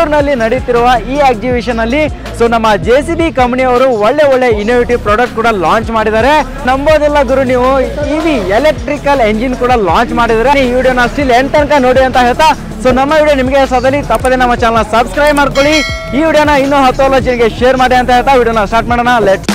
ಬೆಂಗಳೂರಿನಲ್ಲಿ ನಡೀತಿರುವ ಈ ಎಕ್ಸಿಬಿಷನ್ ಅಲ್ಲಿ ಸೊ ನಮ್ಮ ಜೆ ಸಿ ಬಿ ಕಂಪನಿಯವರು ಒಳ್ಳೆ ಒಳ್ಳೆ ಇನೋವೇಟಿವ್ ಪ್ರಾಡಕ್ಟ್ ಕೂಡ ಲಾಂಚ್ ಮಾಡಿದ್ದಾರೆ ನಂಬೋದಿಲ್ಲ ಗುರು ನೀವು ಇವಿ ಎಲೆಕ್ಟ್ರಿಕಲ್ ಎಂಜಿನ್ ಕೂಡ ಲಾಂಚ್ ಮಾಡಿದ್ದಾರೆ ಈ ವಿಡಿಯೋನ ಸ್ಟಿಲ್ ಎಂಡ್ ತನಕ ನೋಡಿ ಅಂತ ಹೇಳ್ತಾ ಸೊ ನಮ್ಮ ವಿಡಿಯೋ ನಿಮಗೆ ಸದಲಿ ತಪ್ಪದೆ ನಮ್ಮ ಚಾನಲ್ ಸಬ್ಸ್ಕ್ರೈಬ್ ಮಾಡ್ಕೊಳ್ಳಿ ಈ ವಿಡಿಯೋನ ಇನ್ನೂ ಹತ್ತು ಹಲವು ಜನಕ್ಕೆ ಶೇರ್ ಮಾಡಿ ಅಂತ ಹೇಳ್ತಾ ವಿಡಿಯೋನ ಸ್ಟಾರ್ಟ್ ಮಾಡೋಣ ಲೆಟ್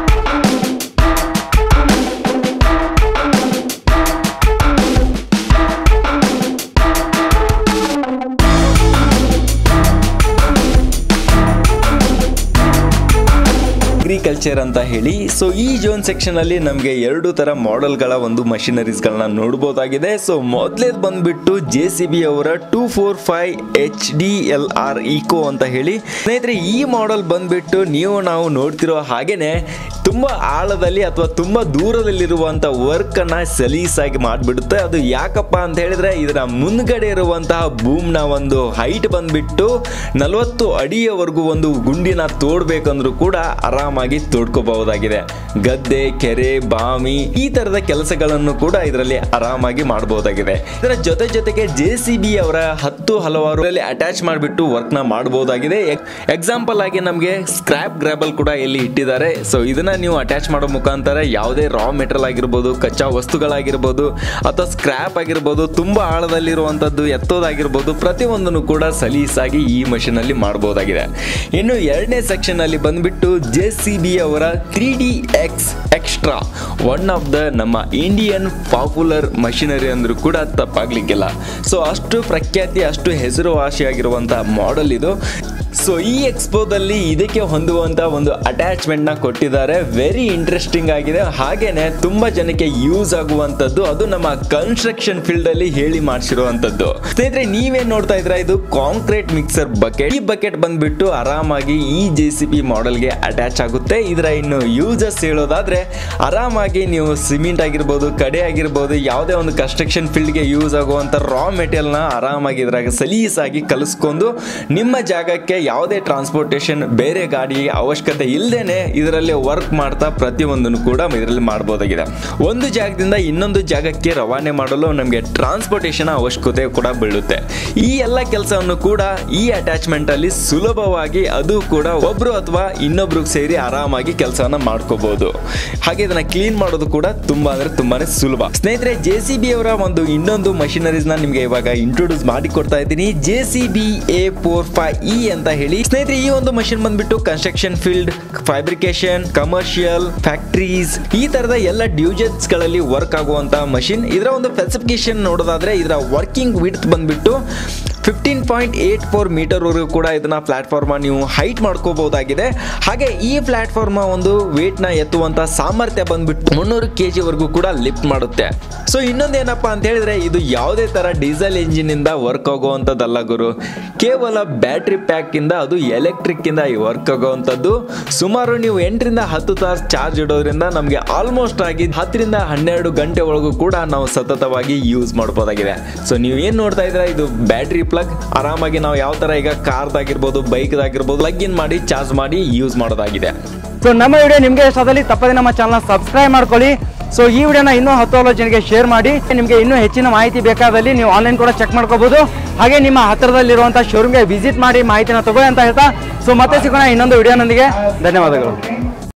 ಅಗ್ರಿಕಲ್ಚರ್ ಅಂತ ಹೇಳಿ ಸೊ ಈ ಜೋನ್ ಸೆಕ್ಷನ್ ಅಲ್ಲಿ ನಮಗೆ ಎರಡು ತರ ಮಾಡೆಲ್ಗಳ ಒಂದು ಮಷಿನರೀಸ್ ಗಳನ್ನ ನೋಡಬಹುದಾಗಿದೆ ಸೊ ಮೊದಲೇದು ಬಂದ್ಬಿಟ್ಟು ಜೆ ಸಿ ಬಿ ಅವರ two four five H D L R eco ಅಂತ ಹೇಳಿ ಸ್ನೇಹಿತರೆ ಈ ಮಾಡೆಲ್ ಬಂದ್ಬಿಟ್ಟು ನೀವು ನಾವು ನೋಡ್ತಿರೋ ಹಾಗೇನೆ ತುಂಬಾ ಆಳದಲ್ಲಿ ಅಥವಾ ತುಂಬಾ ದೂರದಲ್ಲಿರುವಂತ ವರ್ಕ್ ಅನ್ನ ಸಲೀಸಾಗಿ ಮಾಡಿಬಿಡುತ್ತೆ ಅದು ಯಾಕಪ್ಪ ಅಂತ ಹೇಳಿದ್ರೆ ಇದರ ಮುಂದ್ಗಡೆ ಇರುವಂತಹ ಬೂಮ್ನ ಒಂದು ಹೈಟ್ ಬಂದ್ಬಿಟ್ಟು ನಲವತ್ತು ಅಡಿಯವರೆಗೂ ಒಂದು ಗುಂಡಿನ ತೋಡ್ಬೇಕಂದ್ರೂ ಕೂಡ ಆರಾಮಾಗಿ ತೋಡ್ಕೋಬಹುದಾಗಿದೆ ಗದ್ದೆ ಕೆರೆ ಬಾವಿ ಈ ತರದ ಕೆಲಸಗಳನ್ನು ಕೂಡ ಇದರಲ್ಲಿ ಆರಾಮಾಗಿ ಮಾಡಬಹುದಾಗಿದೆ ಇದರ ಜೊತೆ ಜೊತೆಗೆ ಜೆ ಸಿ ಬಿ ಅವರ ಹತ್ತು ಹಲವಾರು ಅಟ್ಯಾಚ್ ಮಾಡಿಬಿಟ್ಟು ವರ್ಕ್ ನ ಮಾಡಬಹುದಾಗಿದೆ ಎಕ್ಸಾಂಪಲ್ ಆಗಿ ನಮಗೆ ಸ್ಕ್ರಾಪ್ ಗ್ರಾಬಲ್ ಕೂಡ ಇಲ್ಲಿ ಇಟ್ಟಿದ್ದಾರೆ ಸೊ ಇದನ್ನ ನೀವು ಅಟ್ಯಾಚ್ ಮಾಡೋ ಮುಖಾಂತರ ಯಾವುದೇ ರಾ ಮೆಟೀರಿಯಲ್ ಆಗಿರ್ಬೋದು ಕಚ್ಚಾ ವಸ್ತುಗಳಾಗಿರ್ಬೋದು ಅಥವಾ ಸ್ಕ್ರಾಪ್ ಆಗಿರ್ಬೋದು ತುಂಬಾ ಆಳದಲ್ಲಿರುವಂತದ್ದು ಎತ್ತೋದಾಗಿರ್ಬೋದು ಪ್ರತಿಯೊಂದನ್ನು ಕೂಡ ಸಲೀಸಾಗಿ ಈ ಮಷೀನ್ ಅಲ್ಲಿ ಮಾಡಬಹುದಾಗಿದೆ ಇನ್ನು ಎರಡನೇ ಸೆಕ್ಷನ್ ಅಲ್ಲಿ ಬಂದ್ಬಿಟ್ಟು ಜೆ ಸಿ ಬಿ ಅವರ three D X extra one of the ನಮ್ಮ ಇಂಡಿಯನ್ ಪಾಪ್ಯುಲರ್ ಮಷಿನರಿ ಅಂದ್ರೂ ಕೂಡ ತಪ್ಪಾಗ್ಲಿಕ್ಕಿಲ್ಲ ಸೊ ಅಷ್ಟು ಪ್ರಖ್ಯಾತಿ ಅಷ್ಟು ಹೆಸರುವಾಸಿಯಾಗಿರುವಂತಹ ಮಾಡೆಲ್ ಇದು ಸೊ ಈ ಎಕ್ಸ್ಪೋದಲ್ಲಿ ಇದಕ್ಕೆ ಹೊಂದುವಂತ ಒಂದು ಅಟ್ಯಾಚ್ಮೆಂಟ್ ನ ಕೊಟ್ಟಿದ್ದಾರೆ ವೆರಿ ಇಂಟ್ರೆಸ್ಟಿಂಗ್ ಆಗಿದೆ ಹಾಗೇನೆ ತುಂಬಾ ಜನಕ್ಕೆ ಯೂಸ್ ಆಗುವಂತದ್ದು ಅದು ನಮ್ಮ ಕನ್ಸ್ಟ್ರಕ್ಷನ್ ಫೀಲ್ಡ್ ಅಲ್ಲಿ ಹೇಳಿ ಮಾಡಿಸಿರುವಂತದ್ದು ಸ್ನೇಹಿತರೆ ನೀವೇನ್ ನೋಡ್ತಾ ಇದ್ರ ಇದು ಕಾಂಕ್ರೀಟ್ ಮಿಕ್ಸರ್ ಬಕೆಟ್ ಈ ಬಕೆಟ್ ಬಂದ್ಬಿಟ್ಟು ಆರಾಮಾಗಿ ಈ ಜೆ ಸಿ ಬಿ ಮಾಡೆಲ್ಗೆ ಅಟ್ಯಾಚ್ ಆಗುತ್ತೆ ಇದರ ಇನ್ನು ಯೂಸಸ್ ಹೇಳೋದಾದ್ರೆ ಆರಾಮಾಗಿ ನೀವು ಸಿಮೆಂಟ್ ಆಗಿರ್ಬೋದು ಕಡೆ ಆಗಿರ್ಬೋದು ಯಾವುದೇ ಒಂದು ಕನ್ಸ್ಟ್ರಕ್ಷನ್ ಫೀಲ್ಡ್ಗೆ ಯೂಸ್ ಆಗುವಂತ ರಾ ಮೆಟೀರಿಯಲ್ನ ಆರಾಮಾಗಿ ಇದ್ರಾಗ ಸಲೀಸಾಗಿ ಕಲಿಸ್ಕೊಂಡು ನಿಮ್ಮ ಜಾಗಕ್ಕೆ ಯಾವುದೇ ಟ್ರಾನ್ಸ್ಪೋರ್ಟೇಷನ್ ಬೇರೆ ಗಾಡಿ ಅವಶ್ಯಕತೆ ಇಲ್ಲದೇನೆ ಇದರಲ್ಲಿ ವರ್ಕ್ ಮಾಡ್ತಾ ಪ್ರತಿಯೊಂದನ್ನು ಕೂಡ ಇದರಲ್ಲಿ ಮಾಡಬಹುದಾಗಿದೆ ಒಂದು ಜಾಗದಿಂದ ಇನ್ನೊಂದು ಜಾಗಕ್ಕೆ ರವಾನೆ ಮಾಡಲು ನಮಗೆ ಟ್ರಾನ್ಸ್ಪೋರ್ಟೇಷನ್ ಅವಶ್ಯಕತೆ ಕೂಡ ಬೀಳುತ್ತೆ ಈ ಎಲ್ಲ ಕೆಲಸವನ್ನು ಕೂಡ ಈ ಅಟ್ಯಾಚ್ಮೆಂಟ್ ಅಲ್ಲಿ ಸುಲಭವಾಗಿ ಅದು ಕೂಡ ಒಬ್ರು ಅಥವಾ ಇನ್ನೊಬ್ರು ಸೇರಿ ಆರಾಮಾಗಿ ಕೆಲಸವನ್ನ ಮಾಡ್ಕೋಬಹುದು ಹಾಗೆ ಇದನ್ನ ಕ್ಲೀನ್ ಮಾಡೋದು ಕೂಡ ತುಂಬಾ ಅಂದ್ರೆ ತುಂಬಾನೇ ಸುಲಭ ಸ್ನೇಹಿತರೆ ಜೆ ಸಿ ಬಿ ಅವರ ಒಂದು ಇನ್ನೊಂದು ಮಷಿನರೀಸ್ ನ ನಿಮ್ಗೆ ಇವಾಗ ಇಂಟ್ರೊಡ್ಯೂಸ್ ಮಾಡಿ ಕೊಡ್ತಾ ಇದ್ದೀನಿ J C B A four five E ಅಂತ ಹೇಳಿ ಸ್ನೇಹಿತರೆ ಈ ಒಂದು ಮಷಿನ್ ಬಂದ್ಬಿಟ್ಟು construction field fabrication commercial factories ಈ ತರದ ಎಲ್ಲ ಡ್ಯೂಜೆಟ್ಸ್ ಗಳಲ್ಲಿ ವರ್ಕ್ ಆಗುವಂತಹ ಮಷಿನ್ ಇದರ ಒಂದು ಸ್ಪೆಸಿಫಿಕೇಶನ್ ನೋಡೋದಾದ್ರೆ ಇದರ ವರ್ಕಿಂಗ್ ವಿಡ್ತ್ ಬಂದ್ಬಿಟ್ಟು fifteen point eight four meter ವರೆಗೂ ಕೂಡ ಇದನ್ನ ಪ್ಲಾಟ್ಫಾರ್ಮ್ ನೀವು ಹೈಟ್ ಮಾಡ್ಕೋಬಹುದಾಗಿದೆ ಹಾಗೆ ಈ ಪ್ಲಾಟ್ಫಾರ್ಮ್ ಒಂದು ವೇಟ್ ನ ಎತ್ತುವಂತ ಸಾಮರ್ಥ್ಯ ಬಂದ್ಬಿಟ್ಟು ಮುನ್ನೂರು ಕೆ ಜಿ ವರೆಗೂ ಕೂಡ ಲಿಫ್ಟ್ ಮಾಡುತ್ತೆ ಸೊ ಇನ್ನೊಂದೇನಪ್ಪ ಅಂತ ಹೇಳಿದ್ರೆ ಇದು ಯಾವುದೇ ತರ ಡೀಸೆಲ್ ಇಂಜಿನ್ ಇಂದ ವರ್ಕ್ ಆಗುವಂತದ್ದಲ್ಲ ಗುರು ಕೇವಲ ಬ್ಯಾಟ್ರಿ ಪ್ಯಾಕ್ ಇಂದ ಅದು ಎಲೆಕ್ಟ್ರಿಕ್ ಇಂದ ವರ್ಕ್ ಆಗುವಂತದ್ದು ಸುಮಾರು ನೀವು ಎಂಟರಿಂದ ಹತ್ತು ತಾಸು ಚಾರ್ಜ್ ಇಡೋದ್ರಿಂದ ನಮಗೆ ಆಲ್ಮೋಸ್ಟ್ ಆಗಿ ಹತ್ತರಿಂದ ಹನ್ನೆರಡು ಗಂಟೆ ಒಳಗೂ ಕೂಡ ನಾವು ಸತತವಾಗಿ ಯೂಸ್ ಮಾಡಬಹುದಾಗಿದೆ ಸೊ ನೀವು ಏನ್ ನೋಡ್ತಾ ಇದ್ರೆ ಇದು ಬ್ಯಾಟ್ರಿ ಪ್ಲಗ್ ಆರಾಮಾಗಿ ನಾವು ಯಾವ ತರ ಈಗ ಕಾರ್ದಾಗಿರ್ಬೋದು ಬೈಕ್ದಾಗಿರ್ಬೋದು ಪ್ಲಗ್ ಇನ್ ಮಾಡಿ ಚಾರ್ಜ್ ಮಾಡಿ ಯೂಸ್ ಮಾಡೋದಾಗಿದೆ ಸೊ ನಮ್ಮ ವಿಡಿಯೋ ನಿಮಗೆ ಇಷ್ಟದಲ್ಲಿ ತಪ್ಪದೆ ನಮ್ಮ ಚಾನಲ್ ಸಬ್ಸ್ಕ್ರೈಬ್ ಮಾಡ್ಕೊಳ್ಳಿ ಸೊ ಈ ವಿಡಿಯೋನ ಇನ್ನೂ ಹತ್ತು ಹಲವು ಜನಕ್ಕೆ ಶೇರ್ ಮಾಡಿ ನಿಮಗೆ ಇನ್ನೂ ಹೆಚ್ಚಿನ ಮಾಹಿತಿ ಬೇಕಾದಲ್ಲಿ ನೀವು ಆನ್ಲೈನ್ ಕೂಡ ಚೆಕ್ ಮಾಡ್ಕೋಬಹುದು ಹಾಗೆ ನಿಮ್ಮ ಹತ್ತಿರದಲ್ಲಿರುವಂಥ ಶೋರೂಮ್ಗೆ ವಿಸಿಟ್ ಮಾಡಿ ಮಾಹಿತಿನ ತಗೊಳ್ಳಿ ಅಂತ ಹೇಳ್ತಾ ಸೊ ಮತ್ತೆ ಸಿಗೋಣ ಇನ್ನೊಂದು ವಿಡಿಯೋನೊಂದಿಗೆ ಧನ್ಯವಾದಗಳು